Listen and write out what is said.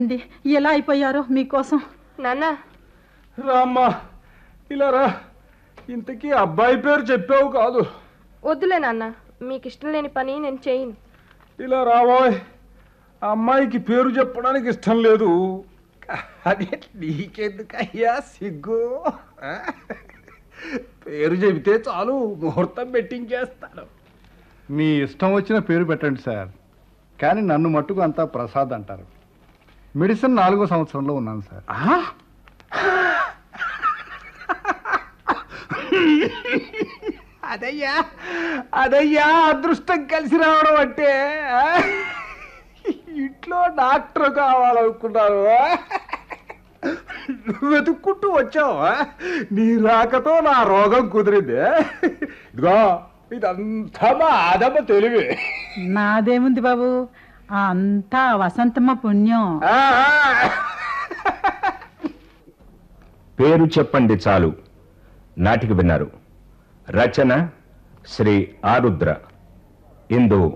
అండి ఎలా అయిపోయారో మీకోసం నాన్న రామ్మా ఇలా రా ఇంతకీ అబ్బాయి పేరు చెప్పావు కాదు వద్దులే నాన్న మీకు ఇష్టం లేని పని నేను చేయను ఇలా రాబోయ్ ఆ అమ్మాయికి పేరు చెప్పడానికి ఇష్టం లేదు అదే నీకెందుకయ్యా సిగ్గు ఆ? పేరు చెబితే చాలు ముహూర్తం పెట్టించేస్తాను మీ ఇష్టం వచ్చిన పేరు పెట్టండి సార్ కానీ నన్ను మట్టుకు అంతా ప్రసాద్ అంటారు మెడిసిన్ నాలుగో సంవత్సరంలో ఉన్నాను సార్ ఆ? అదయ్యా అదయ్యా అదృష్టం కలిసి రావడం అంటే ఆ? ఇంట్లో డాక్టర్ కావాలనుకున్నారు ఆ? నువ్వు వెతుక్కుంటూ వచ్చావా నీ రాకతో నా రోగం కుదిరింది ఇదిగో ఇదంతా మా ఆదమ్మ తెలివి నాదేముంది బాబు ఆ అంతా వసంతమ్మ పుణ్యం ఆ, ఆ. పేరు చెప్పండి చాలు నాటిక విన్నారు రచన శ్రీ ఆరుద్ర ఇందు